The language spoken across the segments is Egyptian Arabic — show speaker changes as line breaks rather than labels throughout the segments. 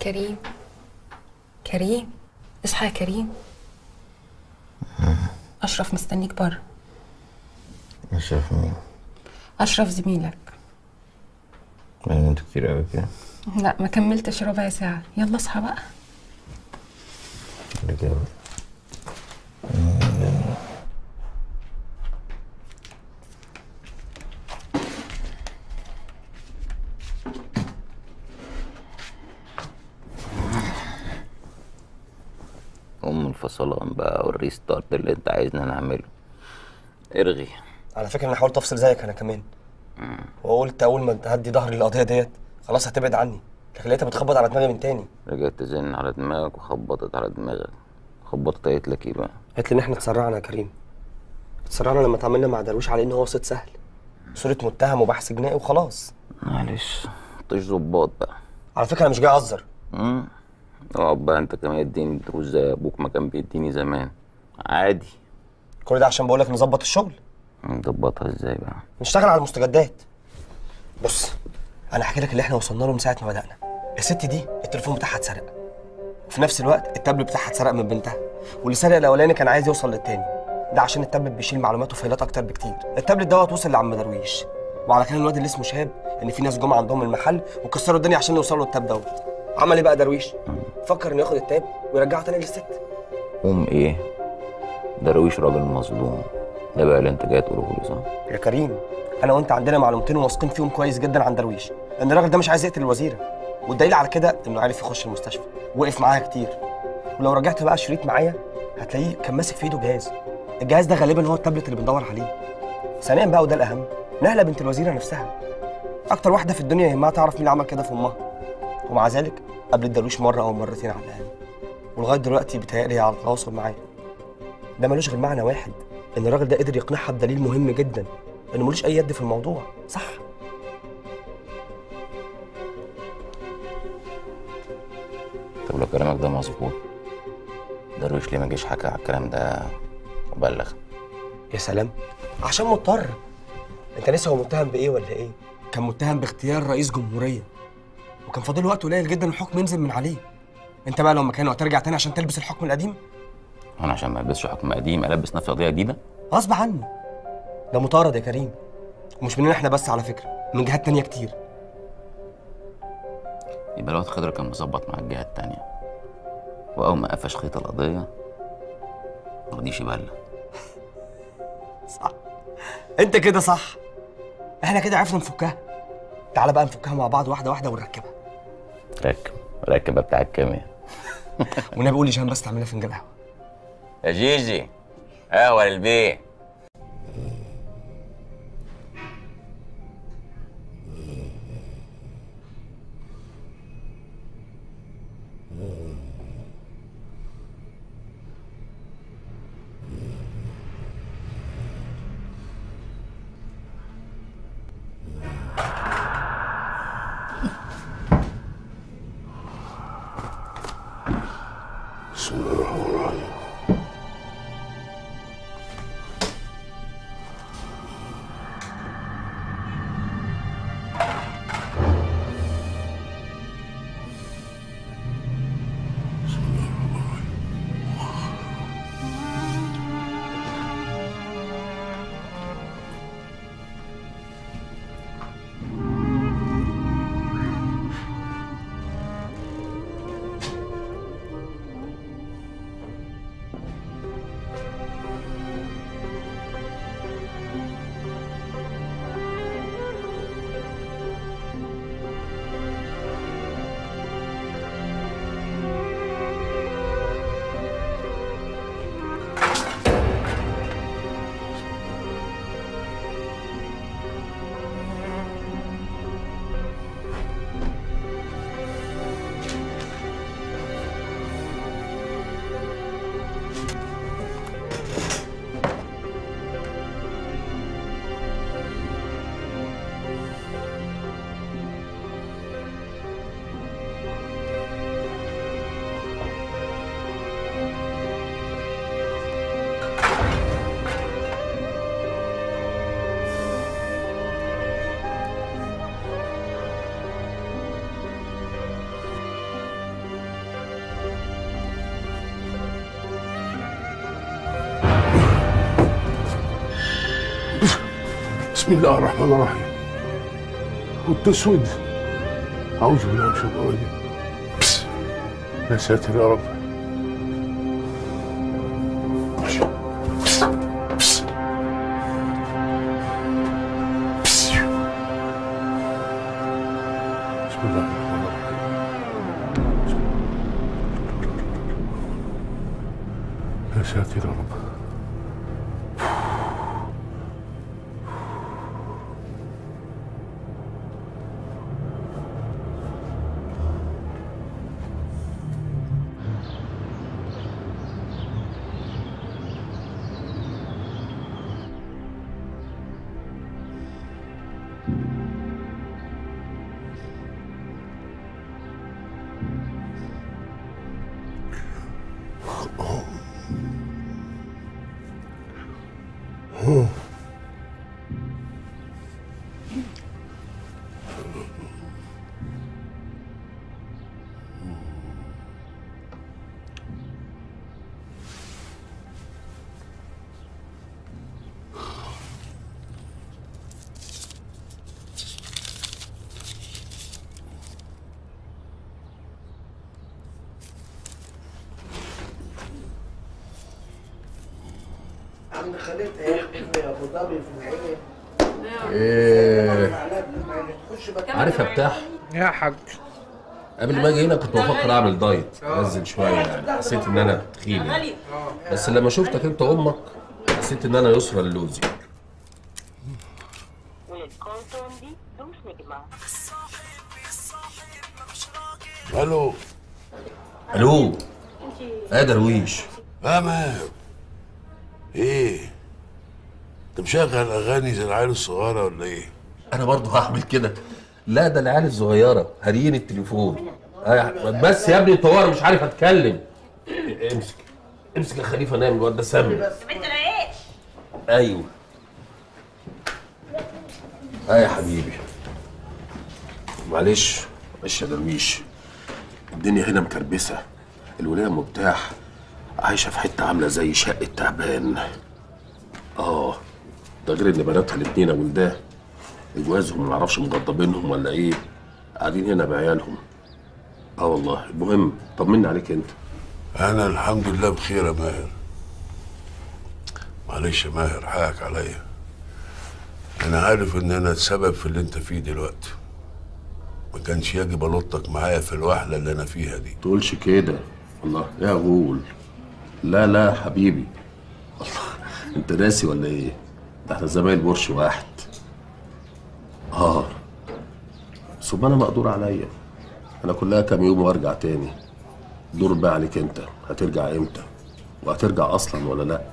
كريم كريم اصحى يا كريم اشرف مستنيك بره
اشرف مين؟
اشرف زميلك
يعني انتوا كتير قوي كده
لا ما كملتش ربع ساعه يلا اصحى بقى
رجاله ام الفصلان بقى والريستارت اللي انت عايزنا نعمله ارغي
على فكره انا حاولت افصل زيك انا كمان وقلت اول ما تهدي ظهري للقضيه ديت خلاص هتبعد عني لكن لقيتها بتخبط على دماغي من تاني
رجعت تزن على دماغك وخبطت على دماغك خبطت قالت لك ايه بقى
قالت لي ان احنا اتسرعنا يا كريم اتسرعنا لما اتعاملنا مع درويش على ان هو صيد سهل صورة متهم وبحث جنائي وخلاص
معلش طش ظباط بقى
على فكره انا مش جاي اهزر
امم اقعد بقى انت كمان اديني دروس زي ابوك ما كان بيديني زمان عادي
كل ده عشان بقول لك نظبط الشغل
نظبطها ازاي بقى
نشتغل على المستجدات بص انا هحكي لك اللي احنا وصلنا له من ساعه ما بدانا الست دي التليفون بتاعها اتسرق وفي نفس الوقت التابلت بتاعها اتسرق من بنتها واللي سرق الاولاني كان عايز يوصل للتاني ده عشان التابلت بيشيل معلومات وفايلات اكتر بكتير التابلت دوت وصل لعم درويش وعلى كلام الواد اللي اسمه شهاب ان في ناس جم عندهم المحل وكسروا الدنيا عشان يوصلوا للتاب دوت عمل ايه بقى درويش فكر انه ياخد التاب ويرجعه تاني للست
قوم ايه درويش راجل مظلوم ده بقى اللي انت جاي تقوله لي صح
يا كريم انا وانت عندنا معلومتين واثقين فيهم كويس جدا عن درويش ان الراجل ده مش عايز يقتل الوزيره والدليل على كده انه عارف يخش المستشفى وقف معاها كتير ولو رجعت بقى الشريط معايا هتلاقيه كان ماسك في ايده جهاز الجهاز ده غالبا هو التابلت اللي بندور عليه ثانيا بقى وده الاهم نهله بنت الوزيره نفسها اكتر واحده في الدنيا يهمها تعرف مين اللي عمل كده في امها ومع ذلك قابلت درويش مره او مرتين على الاقل ولغايه دلوقتي بيتهيألي هي على تواصل معايا ده ملوش غير معنى واحد ان الراجل ده قدر يقنعها بدليل مهم جدا انه ملوش اي يد في الموضوع صح
طب لو كلامك ده مظبوط درويش ليه ما جيش حكى على الكلام ده وبلغ
يا سلام عشان مضطر انت لسه هو متهم بايه ولا ايه كان متهم باغتيال رئيس جمهوريه وكان فاضل وقت قليل جدا الحكم ينزل من عليه انت بقى لو مكانه هترجع تاني عشان تلبس الحكم القديم
انا عشان ما البسش حكم قديم البس نفسي قضيه جديده
غصب عنه ده مطارد يا كريم ومش مننا احنا بس على فكره من جهات تانية كتير
يبقى الواد خضر كان مظبط مع الجهه التانية واول ما قفش خيط القضيه ما رضيش يبلغ
صح انت كده صح احنا كده عرفنا نفكها تعالى بقى نفكها مع بعض واحده واحده ونركبها
ركب ركب بقى بتاع الكيمياء
والنبي قول لجيهان بس تعمل لنا فنجان قهوه
يا جيجي قهوه للبيت
بسم الله الرحمن الرحيم بسم الله الرحمن الرحيم والتسود أعوذ بالله من الشيطان الرجيم بس. يا ساتر يا رب بس. بس. بس. بسم الله الرحمن الرحيم يا ساتر يا رب
عم خالتها يا اختي في ابو ظبي في العين
ايه
تخش بقى
عارف يا بتاع
يا حاج
قبل ما اجي هنا كنت بفكر اعمل دايت انزل شويه يعني حسيت ان انا تخين يعني بس لما شفتك انت امك حسيت ان انا يسرى اللوزي
الو
الو يا درويش
يا مان ايه انت مشغل اغاني زي العيال الصغيره ولا ايه
انا برضه هعمل كده لا ده العيال الصغيره هاريين التليفون آه، بس يا ابني انت ورا مش عارف اتكلم امسك امسك يا خليفه نام الواد ده سم ايوه اه يا حبيبي معلش معلش يا درويش الدنيا هنا مكربسه الولايه مفتاح عايشه في حته عامله زي شقه تعبان اه ده غير ان بناتها الاتنين ولداه جوازهم معرفش مغضبينهم ولا ايه قاعدين هنا بعيالهم اه والله المهم طمني عليك انت
انا الحمد لله بخير يا ماهر معلش يا ماهر حقك عليا انا عارف ان انا السبب في اللي انت فيه دلوقتي ما كانش يجب الطك معايا في الوحله اللي انا فيها دي
تقولش كده الله يا غول لا لا حبيبي الله انت ناسي ولا ايه ده احنا زمايل برش واحد اه ثم انا مقدور عليا انا كلها كام يوم وارجع تاني دور بقى عليك انت هترجع امتى وهترجع اصلا ولا لا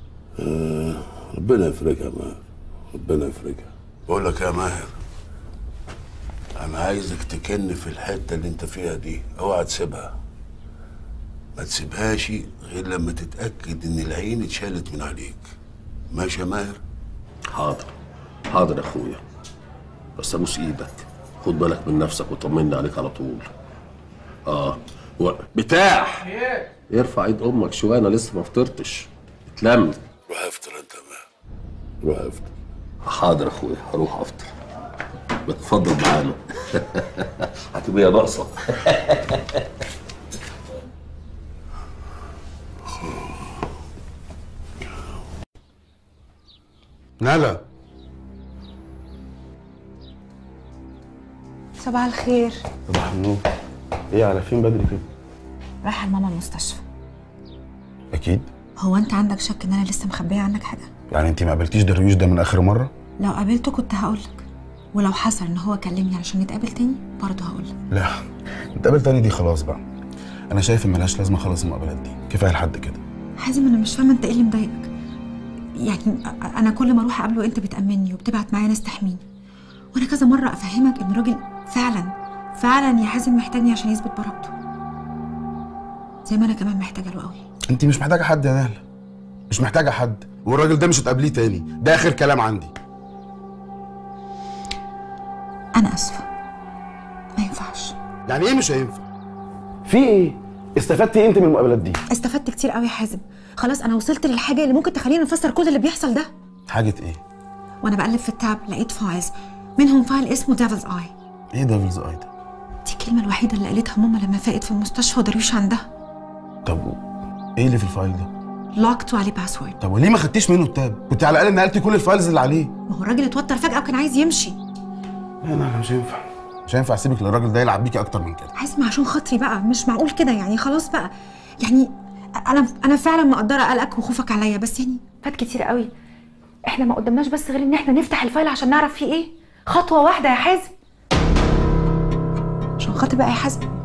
ربنا يفرجها يا ماهر ربنا يفرجها بقول لك يا ماهر انا عايزك تكن في الحته اللي انت فيها دي اوعى تسيبها ما تسيبهاش غير لما تتاكد ان العين اتشالت من عليك ماشي يا ماهر
حاضر حاضر يا اخويا بس ابوس ايدك خد بالك من نفسك وطمني عليك على طول اه و... بتاع ارفع ايد امك شويه انا لسه ما فطرتش اتلم
روح افطر انت يا ماهر روح افطر
حاضر يا اخويا هروح افطر بتفضل معانا هتبقى هي ناقصه
نلا
صباح الخير
صباح النور ايه على فين بدري كده
رايحه لماما المستشفى
اكيد
هو انت عندك شك ان انا لسه مخبيه عنك حاجه
يعني انت ما قابلتيش درويش ده من اخر مره
لو قابلته كنت هقولك ولو حصل ان هو كلمني علشان نتقابل تاني برضه هقولك
لا نتقابل تاني دي خلاص بقى انا شايف ان ملهاش لازمه خالص المقابلات دي كفايه لحد كده
حازم انا مش فاهمه انت ايه اللي مضايقك يعني أ- انا كل ما اروح اقابله انت بتامني وبتبعت معايا ناس تحميني وانا كذا مره افهمك ان الراجل فعلا فعلا يا حازم محتاجني عشان يثبت براءته زي ما انا كمان محتاجه له قوي
انت مش محتاجه حد يا نهله مش محتاجه حد والراجل ده مش هتقابليه تاني ده اخر كلام عندي
انا اسفه ما ينفعش
يعني ايه مش هينفع
في ايه استفدتي إيه انت من المقابلات دي
استفدت كتير قوي يا حازم خلاص انا وصلت للحاجه اللي ممكن تخلينا نفسر كل اللي بيحصل ده
حاجه ايه
وانا بقلب في التاب لقيت فايلز منهم فايل اسمه ديفلز اي
ايه ديفلز اي ده
دي الكلمه الوحيده اللي قالتها ماما لما فاقت في المستشفى ودرويش عندها
طب و- ايه اللي في الفايل ده
لوكت وعليه باسورد
طب وليه ما خدتيش منه التاب كنت على الاقل نقلتي كل الفايلز اللي عليه
ما هو الراجل اتوتر فجاه وكان عايز يمشي
لا لا مش هينفع مش هينفع اسيبك للراجل ده يلعب بيكي اكتر من كده
عايز عشان خاطري بقى مش معقول كده يعني خلاص بقى يعني انا انا فعلا مقدره قلقك وخوفك عليا بس يعني فات كتير قوي احنا ما قدامناش بس غير ان احنا نفتح الفايل عشان نعرف فيه ايه خطوه واحده يا حازم عشان خاطر بقى يا حازم